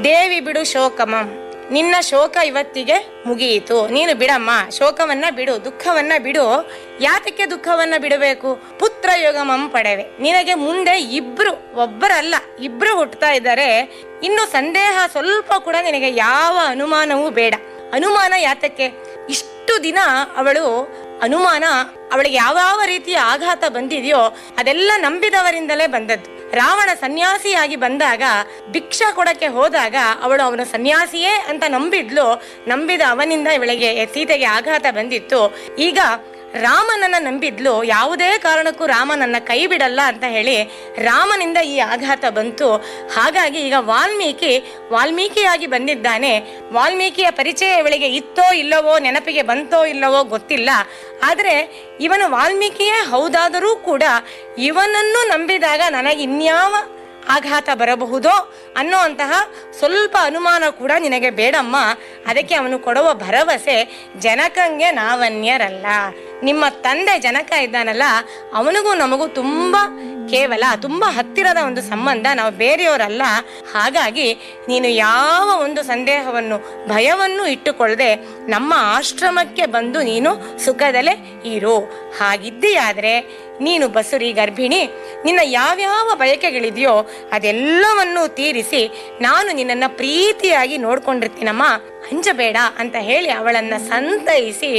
ದೇವಿ ಬಿಡು ಶೋಕಮಂ ನಿನ್ನ ಶೋಕ ಇವತ್ತಿಗೆ ಮುಗಿಯಿತು ನೀನು ಬಿಡಮ್ಮ ಶೋಕವನ್ನ ಬಿಡು ದುಃಖವನ್ನ ಬಿಡು ಯಾತಕ್ಕೆ ದುಃಖವನ್ನ ಬಿಡಬೇಕು ಪುತ್ರ ಯೋಗಮಂ ಪಡೆವೆ ನಿನಗೆ ಮುಂದೆ ಇಬ್ರು ಒಬ್ಬರಲ್ಲ ಇಬ್ರು ಹುಟ್ಟುತ್ತಾ ಇದ್ದಾರೆ ಇನ್ನು ಸಂದೇಹ ಸ್ವಲ್ಪ ಕೂಡ ನಿನಗೆ ಯಾವ ಅನುಮಾನವೂ ಬೇಡ ಅನುಮಾನ ಯಾತಕ್ಕೆ ಇಷ್ಟು ದಿನ ಅವಳು ಅನುಮಾನ ಅವಳಿಗೆ ಯಾವ ರೀತಿಯ ಆಘಾತ ಬಂದಿದೆಯೋ ಅದೆಲ್ಲ ನಂಬಿದವರಿಂದಲೇ ಬಂದದ್ದು ರಾವಣ ಸನ್ಯಾಸಿಯಾಗಿ ಬಂದಾಗ ಭಿಕ್ಷಾ ಕೊಡಕ್ಕೆ ಹೋದಾಗ ಅವಳು ಅವನ ಸನ್ಯಾಸಿಯೇ ಅಂತ ನಂಬಿದ್ಲು ನಂಬಿದ ಅವನಿಂದ ಇವಳಿಗೆ ಸೀತೆಗೆ ಆಘಾತ ಬಂದಿತ್ತು ಈಗ ರಾಮನನ್ನ ನಂಬಿದ್ಲು ಯಾವುದೇ ಕಾರಣಕ್ಕೂ ರಾಮ ನನ್ನ ಕೈ ಬಿಡಲ್ಲ ಅಂತ ಹೇಳಿ ರಾಮನಿಂದ ಈ ಆಘಾತ ಬಂತು ಹಾಗಾಗಿ ಈಗ ವಾಲ್ಮೀಕಿ ವಾಲ್ಮೀಕಿಯಾಗಿ ಬಂದಿದ್ದಾನೆ ವಾಲ್ಮೀಕಿಯ ಪರಿಚಯ ಇವಳಿಗೆ ಇತ್ತೋ ಇಲ್ಲವೋ ನೆನಪಿಗೆ ಬಂತೋ ಇಲ್ಲವೋ ಗೊತ್ತಿಲ್ಲ ಆದರೆ ಇವನು ವಾಲ್ಮೀಕಿಯೇ ಹೌದಾದರೂ ಕೂಡ ಇವನನ್ನು ನಂಬಿದಾಗ ನನಗೆ ಇನ್ಯಾವ ಆಘಾತ ಬರಬಹುದೋ ಅನ್ನುವಂತಹ ಸ್ವಲ್ಪ ಅನುಮಾನ ಕೂಡ ನಿನಗೆ ಬೇಡಮ್ಮ ಅದಕ್ಕೆ ಅವನು ಕೊಡುವ ಭರವಸೆ ಜನಕಂಗೆ ನಾವನ್ಯರಲ್ಲ ನಿಮ್ಮ ತಂದೆ ಜನಕ ಇದ್ದಾನಲ್ಲ ಅವನಿಗೂ ನಮಗೂ ತುಂಬಾ ಕೇವಲ ತುಂಬಾ ಹತ್ತಿರದ ಒಂದು ಸಂಬಂಧ ನಾವು ಬೇರೆಯವರಲ್ಲ ಹಾಗಾಗಿ ನೀನು ಯಾವ ಒಂದು ಸಂದೇಹವನ್ನು ಭಯವನ್ನು ಇಟ್ಟುಕೊಳ್ಳದೆ ನಮ್ಮ ಆಶ್ರಮಕ್ಕೆ ಬಂದು ನೀನು ಸುಖದಲ್ಲೇ ಇರು ಹಾಗಿದ್ದೀಯಾದ್ರೆ ನೀನು ಬಸುರಿ ಗರ್ಭಿಣಿ ನಿನ್ನ ಯಾವ್ಯಾವ ಬಯಕೆಗಳಿದೆಯೋ ಅದೆಲ್ಲವನ್ನೂ ತೀರಿಸಿ ನಾನು ನಿನ್ನನ್ನ ಪ್ರೀತಿಯಾಗಿ ನೋಡ್ಕೊಂಡಿರ್ತೀನಮ್ಮ ಅಂಜಬೇಡ ಅಂತ ಹೇಳಿ ಅವಳನ್ನ ಸಂತೈಸಿ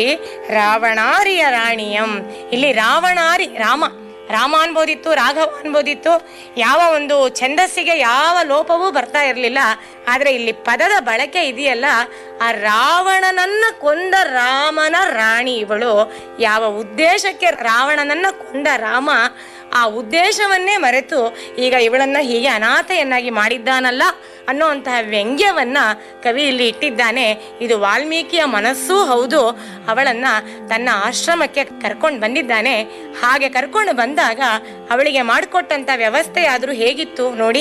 ರಾವಣಾರಿಯ ರಾಣಿಯಂ ಇಲ್ಲಿ ರಾವಣಾರಿ ರಾಮ ರಾಮ ಅನ್ಬೋದಿತ್ತು ರಾಘವ ಅನ್ಬೋದಿತ್ತು ಯಾವ ಒಂದು ಛಂದಸ್ಸಿಗೆ ಯಾವ ಲೋಪವೂ ಬರ್ತಾ ಇರಲಿಲ್ಲ ಆದ್ರೆ ಇಲ್ಲಿ ಪದದ ಬಳಕೆ ಇದೆಯಲ್ಲ ಆ ರಾವಣನನ್ನ ಕೊಂದ ರಾಮನ ರಾಣಿ ಇವಳು ಯಾವ ಉದ್ದೇಶಕ್ಕೆ ರಾವಣನನ್ನ ಕೊಂದ ರಾಮ ಆ ಉದ್ದೇಶವನ್ನೇ ಮರೆತು ಈಗ ಇವಳನ್ನ ಹೀಗೆ ಅನಾಥೆಯನ್ನಾಗಿ ಮಾಡಿದ್ದಾನಲ್ಲ ಅನ್ನುವಂತಹ ವ್ಯಂಗ್ಯವನ್ನ ಕವಿ ಇಲ್ಲಿ ಇಟ್ಟಿದ್ದಾನೆ ಇದು ವಾಲ್ಮೀಕಿಯ ಮನಸ್ಸೂ ಹೌದು ಅವಳನ್ನ ತನ್ನ ಆಶ್ರಮಕ್ಕೆ ಕರ್ಕೊಂಡು ಬಂದಿದ್ದಾನೆ ಹಾಗೆ ಕರ್ಕೊಂಡು ಬಂದಾಗ ಅವಳಿಗೆ ಮಾಡಿಕೊಟ್ಟಂತ ವ್ಯವಸ್ಥೆ ಆದ್ರೂ ಹೇಗಿತ್ತು ನೋಡಿ